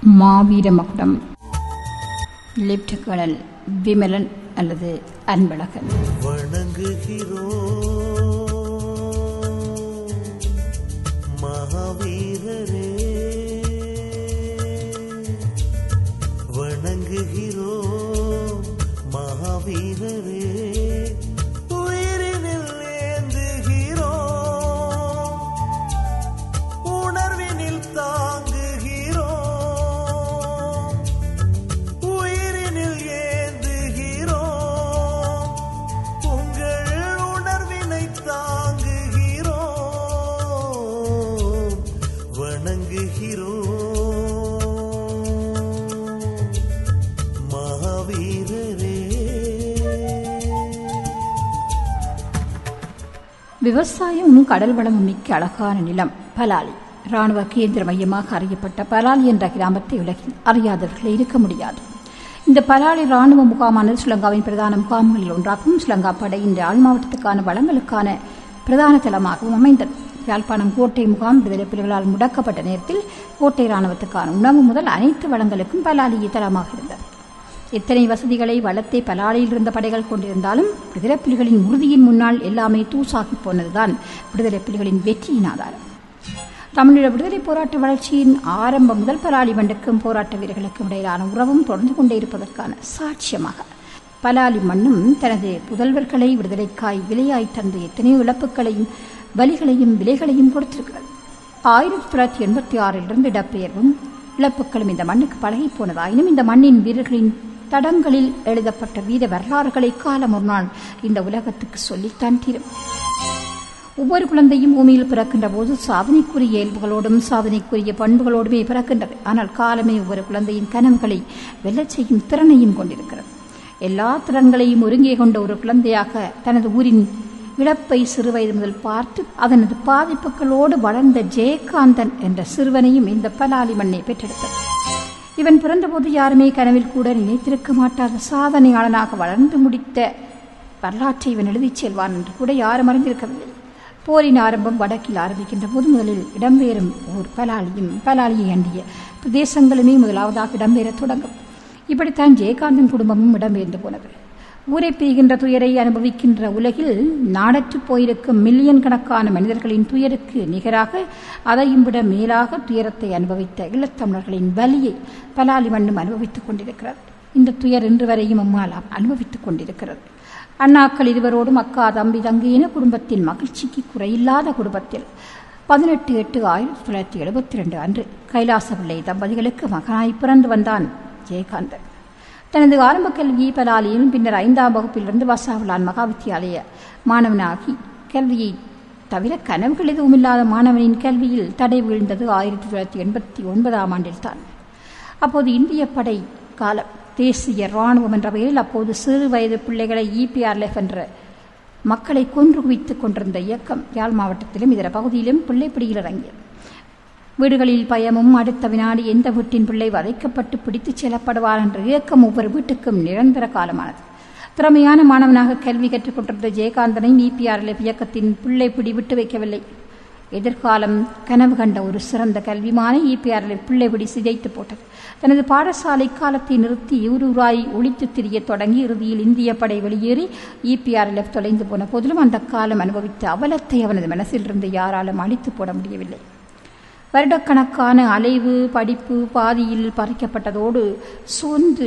மாவீர மகுடம் left kernel Vimalan அல்லது அன்பழகன் வணங்குகிறோம் மகாவீரரே வணங்குகிறோம் மகாவீரரே உயிரினில் ஏந்துகிறோம் உணர்வினில் தாங்குகிறோம் உயிரினில் ஏந்துகிறோம் உங்கள் உணர்வினை தாங்குகிறோம் வணங்குகிறோம் மகாவீரரே விவசாயமும் கடல் வளமும் மிக்க அழகான நிலம் பலாலி ராணுவ கேந்திர மையமாக அறியப்பட்ட பலாலி என்ற கிராமத்தை உலகில் அறியாதவர்கள் இருக்க முடியாது இந்த பலாலி ராணுவ முகாமானது ஸ்ரீலங்காவின் பிரதான முகாம்களில் ஒன்றாகவும் ஸ்ரீலங்கா படையின் யாழ் மாவட்டத்துக்கான வளங்களுக்கான பிரதான தளமாகவும் அமைந்தது யாழ்ப்பாணம் கோட்டை முகாம் விடுதலை புலிகளால் முடக்கப்பட்ட நேரத்தில் கோட்டை ராணுவத்துக்கான உணவு முதல் அனைத்து வளங்களுக்கும் பலாலி தளமாக இருந்தது எத்தனை வசதிகளை வளத்தை பலாளியில் இருந்த படைகள் கொண்டிருந்தாலும் விடுதலை புலிகளின் உறுதியின் முன்னால் எல்லாமே தூசாகி போனதுதான் விடுதலை புலிகளின் வெற்றியின் ஆதாரம் தமிழீழ விடுதலை போராட்ட வளர்ச்சியின் ஆரம்பம் முதல் பலாலி மண்டுக்கும் போராட்ட வீரர்களுக்கும் இடையிலான உறவும் தொடர்ந்து கொண்டே இருப்பதற்கான சாட்சியமாக பலாலி மண்ணும் தனது புதல்வர்களை விடுதலைக்காய் விலையாய் தந்து எத்தனையோ இழப்புகளையும் வலிகளையும் விலைகளையும் கொடுத்திருக்கிறது ஆயிரத்தி தொள்ளாயிரத்தி எண்பத்தி ஆறிலிருந்து இடப்பெயர்வும் இழப்புகளும் இந்த மண்ணுக்கு பழகி போனதாயினும் இந்த மண்ணின் வீரர்களின் தடங்களில் எழுதப்பட்ட வீர வரலாறுகளை காலம் ஒரு நாள் இந்த உலகத்துக்கு சொல்லித்தான் தீரும் ஒவ்வொரு குழந்தையும் பூமியில் பிறக்கின்ற போது சாதனைக்குரிய இயல்புகளோடும் சாதனைக்குரிய பண்புகளோடுமே பிறக்கின்றது ஆனால் காலமே ஒவ்வொரு குழந்தையின் கனவுகளை வெல்லச் செய்யும் திறனையும் கொண்டிருக்கிறது எல்லா திறன்களையும் ஒருங்கே கொண்ட ஒரு குழந்தையாக தனது ஊரின் இழப்பை சிறுவயது முதல் பார்த்து அதனது பாதிப்புகளோடு வளர்ந்த ஜெயகாந்தன் என்ற சிறுவனையும் இந்த பலாலி மண்ணை பெற்றெடுத்தது இவன் பிறந்தபோது யாருமே கனவில் கூட நினைத்திருக்க மாட்டாத சாதனையாளனாக வளர்ந்து முடித்த வரலாற்றை இவன் எழுதிச் செல்வான் என்று கூட யாரும் அறிந்திருக்கவில்லை போரின் ஆரம்பம் வடக்கில் ஆரம்பிக்கின்ற போது முதலில் இடம்பெயரும் ஓர் பலாலியும் பலாலியை அண்டிய பிரதேசங்களுமே முதலாவதாக இடம்பெயரத் தொடங்கும் இப்படித்தான் ஜெயகாந்தன் குடும்பமும் இடம்பெயர்ந்து போனது ஊரை பிரிகின்ற துயரை அனுபவிக்கின்ற உலகில் நாடற்று போயிருக்கும் மில்லியன் கணக்கான மனிதர்களின் துயருக்கு நிகராக அதையும் விட மேலாக துயரத்தை அனுபவித்த ஈழத்தமிழர்களின் வலியை பலாலி மண்ணும் அனுபவித்துக் கொண்டிருக்கிறது இந்த துயர் இன்று வரையும் அம்மால் அனுபவித்துக் கொண்டிருக்கிறது அண்ணாக்கள் இருவரோடும் அக்கா தம்பி தங்கி என குடும்பத்தின் மகிழ்ச்சிக்கு குறையில்லாத குடும்பத்தில் பதினெட்டு எட்டு ஆயிரத்தி தொள்ளாயிரத்தி எழுபத்தி ரெண்டு அன்று கைலாசபிள்ளை தம்பதிகளுக்கு மகனாய் பிறந்து வந்தான் ஜெயகாந்தன் தனது ஆரம்ப கல்வியை பலாலியிலும் பின்னர் ஐந்தாம் வகுப்பிலிருந்து வசாவலான் மகா வித்தியாலய மாணவனாகி கல்வியை தவிர கனவுகள் எதுவும் இல்லாத மாணவனின் கல்வியில் தடை வீழ்ந்தது ஆயிரத்தி தொள்ளாயிரத்தி எண்பத்தி ஒன்பதாம் ஆண்டில் தான் அப்போது இந்திய படை காலம் தேசிய இராணுவம் என்ற பெயரில் அப்போது சிறு வயது பிள்ளைகளை இபிஆர்எஃப் என்ற மக்களை கொன்று குவித்துக் கொண்டிருந்த இயக்கம் யாழ் மாவட்டத்திலும் இதர பகுதியிலும் பிள்ளைப்பிடியில் இறங்கியது வீடுகளில் பயமும் அடுத்த வினாடி எந்த வீட்டின் பிள்ளை வதைக்கப்பட்டு பிடித்துச் செல்லப்படுவார் என்ற இயக்கம் ஒவ்வொரு வீட்டுக்கும் நிரந்தர காலமானது திறமையான மாணவனாக கல்வி கற்றுக் கொண்டிருந்த ஜெயகாந்தனை இபிஆர்எல் இயக்கத்தின் பிள்ளை பிடி விட்டு வைக்கவில்லை எதிர்காலம் கனவு கண்ட ஒரு சிறந்த கல்விமான இபிஆர்எல் பிள்ளை பிடி சிதைத்து போட்டது தனது பாடசாலை காலத்தை நிறுத்தி ஊரூராய் ஒழித்து திரிய தொடங்கி இறுதியில் இந்திய படை வெளியேறி இபிஆர்எல்எஃப் தொலைந்து போன போதிலும் அந்த காலம் அனுபவித்த அவலத்தை அவனது மனசில் இருந்து யாராலும் அழித்து போட முடியவில்லை வருடக்கணக்கான அலைவு படிப்பு பாதியில் பறிக்கப்பட்டதோடு சோர்ந்து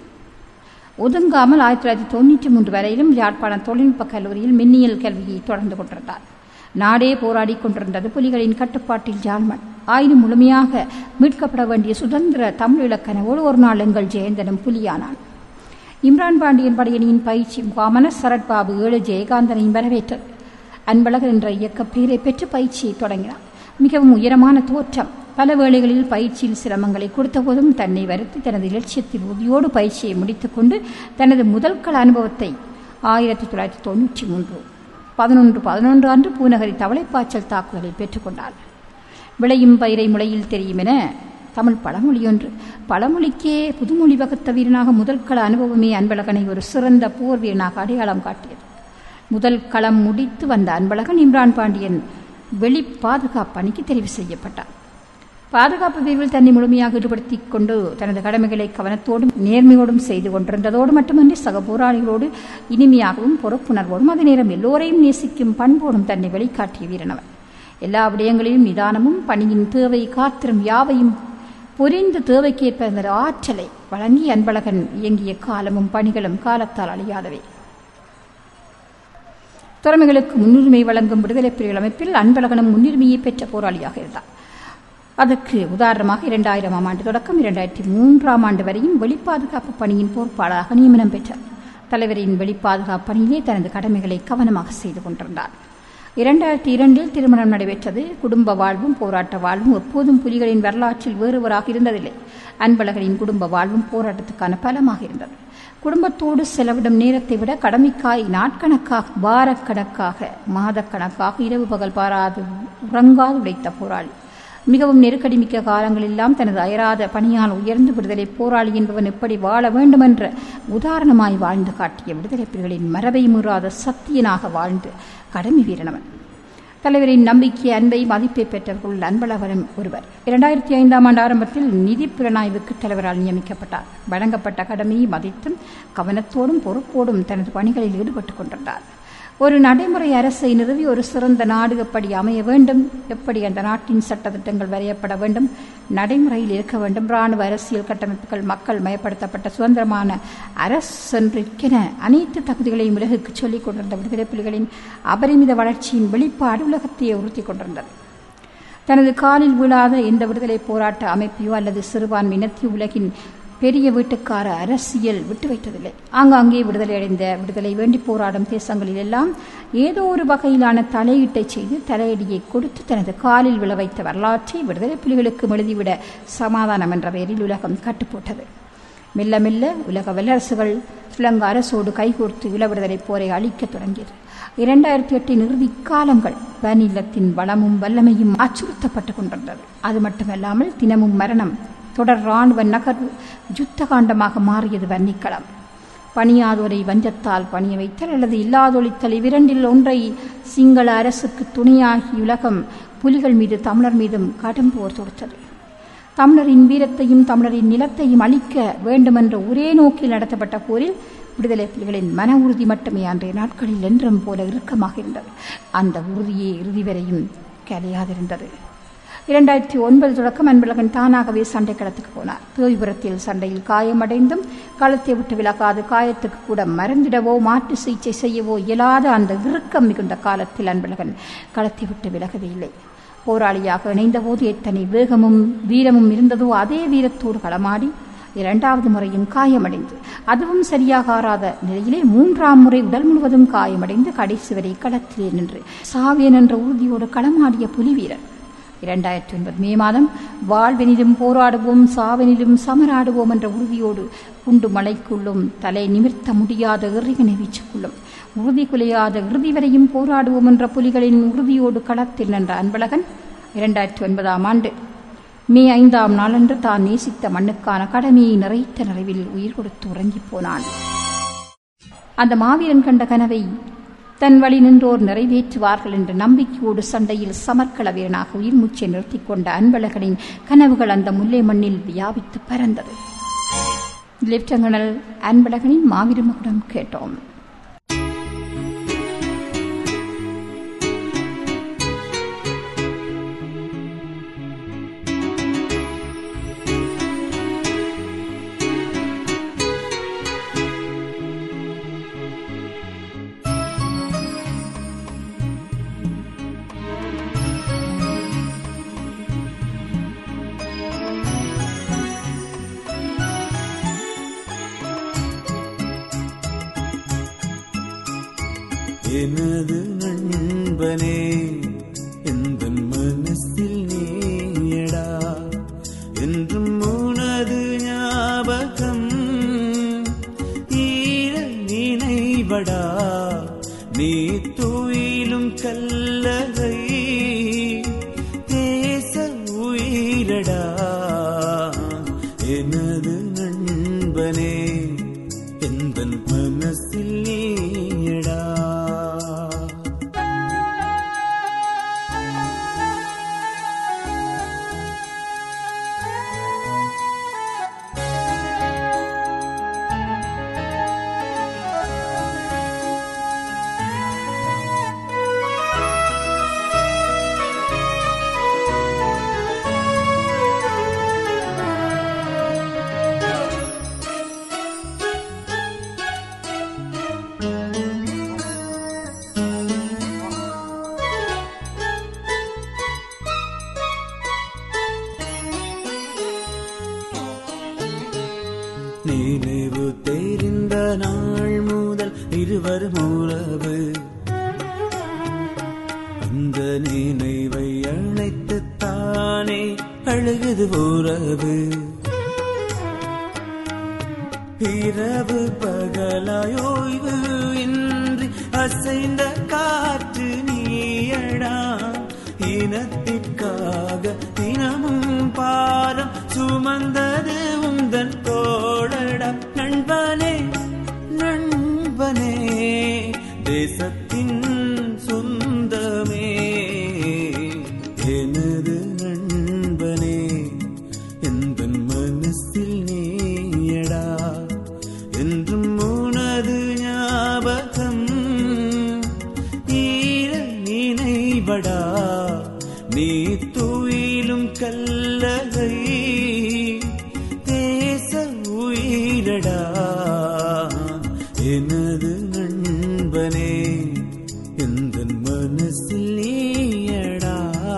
ஒதுங்காமல் ஆயிரத்தி தொள்ளாயிரத்தி தொண்ணூற்றி மூன்று வரையிலும் யாழ்ப்பாணம் தொழில்நுட்ப கல்லூரியில் மின்னியல் கல்வியை தொடர்ந்து கொண்டிருந்தார் நாடே போராடி கொண்டிருந்தது புலிகளின் கட்டுப்பாட்டில் ஜாழ்மன் ஆயினும் முழுமையாக மீட்கப்பட வேண்டிய சுதந்திர தமிழ் இலக்கணவோடு ஒரு நாள் எங்கள் ஜெயந்தனும் புலியானான் இம்ரான் பாண்டியன் படையணியின் பயிற்சி முகாமன சரட்பாபு ஏழு ஜெயகாந்தனையும் வரவேற்றது அன்பழகர் என்ற இயக்க பெயரை பெற்று பயிற்சியை தொடங்கினார் மிகவும் உயரமான தோற்றம் பல வேளைகளில் பயிற்சியில் சிரமங்களை கொடுத்த போதும் தன்னை வருத்தி தனது இலட்சியத்தில் உறுதியோடு பயிற்சியை முடித்துக்கொண்டு தனது முதல் கள அனுபவத்தை ஆயிரத்தி தொள்ளாயிரத்தி தொண்ணூற்றி மூன்று பதினொன்று பதினொன்று அன்று பூநகரி தவளைப்பாய்ச்சல் தாக்குதலில் பெற்றுக்கொண்டார் விளையும் பயிரை முளையில் தெரியும் என தமிழ் பழமொழி ஒன்று பழமொழிக்கே புதுமொழி வகுத்த வீரனாக முதல் கள அனுபவமே அன்பழகனை ஒரு சிறந்த போர் வீரனாக அடையாளம் காட்டியது முதல் களம் முடித்து வந்த அன்பழகன் இம்ரான் பாண்டியன் வெளி பாதுகாப்பு அணிக்கு தெரிவு செய்யப்பட்டார் பாதுகாப்பு பிரிவில் தன்னை முழுமையாக ஈடுபடுத்திக் கொண்டு தனது கடமைகளை கவனத்தோடும் நேர்மையோடும் செய்து கொண்டிருந்ததோடு மட்டுமன்றி சக போராளிகளோடு இனிமையாகவும் பொறுப்புணர்வோடும் அதே நேரம் எல்லோரையும் நேசிக்கும் பண்போடும் தன்னை வெளிக்காட்டிய வீரனவன் எல்லா விடயங்களிலும் நிதானமும் பணியின் தேவை காத்திரும் யாவையும் புரிந்து தேவைக்கேற்ப அந்த ஆற்றலை வழங்கி அன்பழகன் இயங்கிய காலமும் பணிகளும் காலத்தால் அழியாதவை திறமைகளுக்கு முன்னுரிமை வழங்கும் விடுதலை புலிகள் அமைப்பில் அன்பழகனும் முன்னுரிமையை பெற்ற போராளியாக இருந்தார் அதற்கு உதாரணமாக இரண்டாயிரமாம் ஆண்டு தொடக்கம் இரண்டாயிரத்தி மூன்றாம் ஆண்டு வரையும் வெளிப்பாதுகாப்பு பணியின் பொறுப்பாளராக நியமனம் பெற்றார் தலைவரின் வெளிப்பாதுகாப்பு பணியிலே தனது கடமைகளை கவனமாக செய்து கொண்டிருந்தார் இரண்டாயிரத்தி இரண்டில் திருமணம் நடைபெற்றது குடும்ப வாழ்வும் போராட்ட வாழ்வும் எப்போதும் புலிகளின் வரலாற்றில் வேறுவராக இருந்ததில்லை அன்பழகனின் குடும்ப வாழ்வும் போராட்டத்துக்கான பலமாக இருந்தது குடும்பத்தோடு செலவிடும் நேரத்தை விட கடமைக்காய் நாட்கணக்காக வாரக்கணக்காக மாதக்கணக்காக இரவு பகல் பாராது உறங்காது உடைத்த போராளி மிகவும் நெருக்கடி மிக்க காலங்களெல்லாம் தனது அயராத பணியால் உயர்ந்து விடுதலை போராளி என்பவன் எப்படி வாழ வேண்டுமென்ற உதாரணமாய் வாழ்ந்து காட்டிய விடுதலை புலிகளின் மரபை மீறாத சத்தியனாக வாழ்ந்து கடமை வீரனவன் தலைவரின் நம்பிக்கை அன்பை மதிப்பை பெற்றவர்கள் அன்பழகனும் ஒருவர் இரண்டாயிரத்தி ஐந்தாம் ஆண்டு ஆரம்பத்தில் நிதி புலனாய்வுக்கு தலைவரால் நியமிக்கப்பட்டார் வழங்கப்பட்ட கடமையை மதித்தும் கவனத்தோடும் பொறுப்போடும் தனது பணிகளில் ஈடுபட்டுக் கொண்டிருந்தார் ஒரு நடைமுறை அரசை நிறுவி ஒரு சிறந்த நாடு எப்படி அமைய வேண்டும் எப்படி அந்த நாட்டின் சட்டத்திட்டங்கள் வரையப்பட வேண்டும் நடைமுறையில் இருக்க வேண்டும் இராணுவ அரசியல் கட்டமைப்புகள் மக்கள் மயப்படுத்தப்பட்ட சுதந்திரமான அரசென்றிருக்கென அனைத்து தகுதிகளையும் உலகுக்கு சொல்லிக் கொண்டிருந்த விடுதலை புலிகளின் அபரிமித வளர்ச்சியின் வெளிப்பாடு உலகத்தையே உறுத்தி கொண்டிருந்தது தனது காலில் விழாத எந்த விடுதலை போராட்ட அமைப்பையோ அல்லது சிறுபான்மை இனத்தையோ உலகின் பெரிய வீட்டுக்கார அரசியல் விட்டு வைத்ததில்லை ஆங்காங்கே விடுதலை அடைந்த விடுதலை வேண்டி போராடும் தேசங்களில் எல்லாம் ஏதோ ஒரு வகையிலான தலையீட்டை செய்து தலையடியை கொடுத்து தனது காலில் விழ வைத்த வரலாற்றை விடுதலை புலிகளுக்கு எழுதிவிட சமாதானம் என்ற பெயரில் உலகம் கட்டுப்போட்டது மெல்ல மெல்ல உலக வல்லரசுகள் ஸ்ரீலங்கா அரசோடு கைகோர்த்து இள விடுதலை போரை அழிக்கத் தொடங்கியது இரண்டாயிரத்தி எட்டின் இறுதி காலங்கள் வனிலத்தின் வளமும் வல்லமையும் அச்சுறுத்தப்பட்டுக் கொண்டிருந்தது அது மட்டுமல்லாமல் தினமும் மரணம் தொடர் ராணுவ நகர்வு யுத்த காண்டமாக மாறியது வன்னிக்களம் பணியாதோரை வஞ்சத்தால் பணிய வைத்தல் அல்லது இல்லாதொழித்தல் இவ்விரண்டில் ஒன்றை சிங்கள அரசுக்கு துணையாகி உலகம் புலிகள் மீது தமிழர் மீதும் கடும் போர் தொடுத்தது தமிழரின் வீரத்தையும் தமிழரின் நிலத்தையும் அழிக்க வேண்டுமென்ற ஒரே நோக்கில் நடத்தப்பட்ட போரில் விடுதலை புலிகளின் மன உறுதி மட்டுமே அன்றைய நாட்களில் என்றும் போல இறுக்கமாக இருந்தது அந்த உறுதியே இறுதி வரையும் கலையாதிருந்தது இரண்டாயிரத்தி ஒன்பது தொடக்கம் அன்பழகன் தானாகவே சண்டை களத்துக்கு போனார் தேவிபுரத்தில் சண்டையில் காயமடைந்தும் களத்தை விட்டு விலகாது காயத்துக்கு கூட மறந்திடவோ மாற்று சிகிச்சை செய்யவோ இயலாத அந்த இறுக்கம் மிகுந்த காலத்தில் அன்பழகன் களத்தை விட்டு விலகவே இல்லை போராளியாக இணைந்தபோது எத்தனை வேகமும் வீரமும் இருந்ததோ அதே வீரத்தோடு களமாடி இரண்டாவது முறையும் காயமடைந்து அதுவும் சரியாக ஆறாத நிலையிலே மூன்றாம் முறை உடல் முழுவதும் காயமடைந்து கடைசி வரை களத்திலே நின்று சாவேன் என்ற உறுதியோடு களமாடிய புலி வீரர் இரண்டாயிரத்தி ஒன்பது மே மாதம் வாழ்வெனிலும் போராடுவோம் சாவெனிலும் சமராடுவோம் என்ற உறுதியோடு குண்டு மலைக்குள்ளும் தலை நிமிர்த்த முடியாத இறைவனை வீச்சுக்குள்ளும் உறுதி குலையாத இறுதி வரையும் போராடுவோம் என்ற புலிகளின் உறுதியோடு களத்தில் நின்ற அன்பழகன் இரண்டாயிரத்தி ஒன்பதாம் ஆண்டு மே ஐந்தாம் நாளன்று தான் நேசித்த மண்ணுக்கான கடமையை நிறைத்த நிறைவில் உயிர் கொடுத்து உறங்கிப் போனான் அந்த மாவீரன் கண்ட கனவை தன் வழி நின்றோர் நிறைவேற்றுவார்கள் என்ற நம்பிக்கையோடு சண்டையில் சமர்க்கள வீரனாக உயிர் மூச்சை நிறுத்திக் கொண்ட அன்பழகனின் கனவுகள் அந்த முல்லை மண்ணில் வியாபித்து பறந்தது லெப்டினல் அன்பழகனின் மாவீரமகுடம் கேட்டோம் எனது நண்பனே எந்த மனசில் நீயடா என்றும் உனது ஞாபகம் ஈர நினைவடா நீ துயிலும் கல்லறை தேச உயிரடா எனது நண்பனே எந்த மனசில் நீயடா தெரிந்த நாள் முதல் இருவரும் உறவு அந்த நினைவை அழைத்து தானே அழுகுது உறவு இரவு பகலாயோய்வு இன்றி அசைந்த காற்று நீயடா இனத்திற்காக தினமும் பாரம் சுமந்தது உந்தன் தோழடா நண்பனே நண்பனே தேசத்தின் சொந்தமே எனது நண்பனே எந்த மனசில் நீயடா என்றும் உனது ஞாபகம் ஈர நினைவடா நீ துயிலும் கல்லகை தேச உயிரடா எனது நண்பனே எந்த மனசில் நீயடா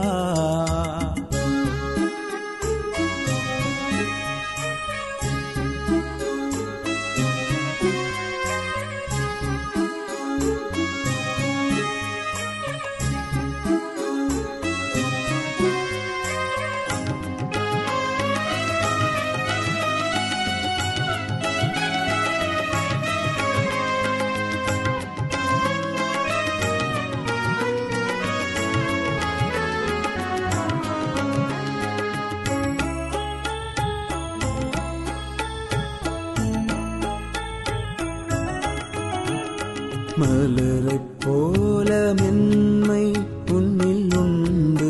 மலரைப் போல மென்மை உன்னில் உண்டு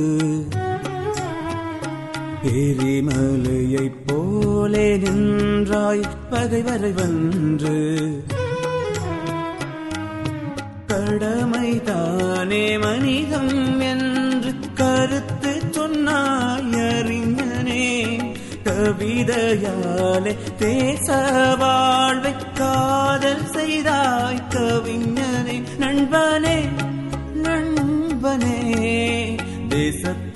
எரிமலையைப் போலே நின்றாய் பகைவரை வென்று கடமை தானே மனிதம் என்று கருத்து சொன்னாய் அறிஞனே கவிதையாலே தேச வாழ்வை காதல் செய்தாய் கவிஞனே நண்பனே நண்பனே தேசத்தின்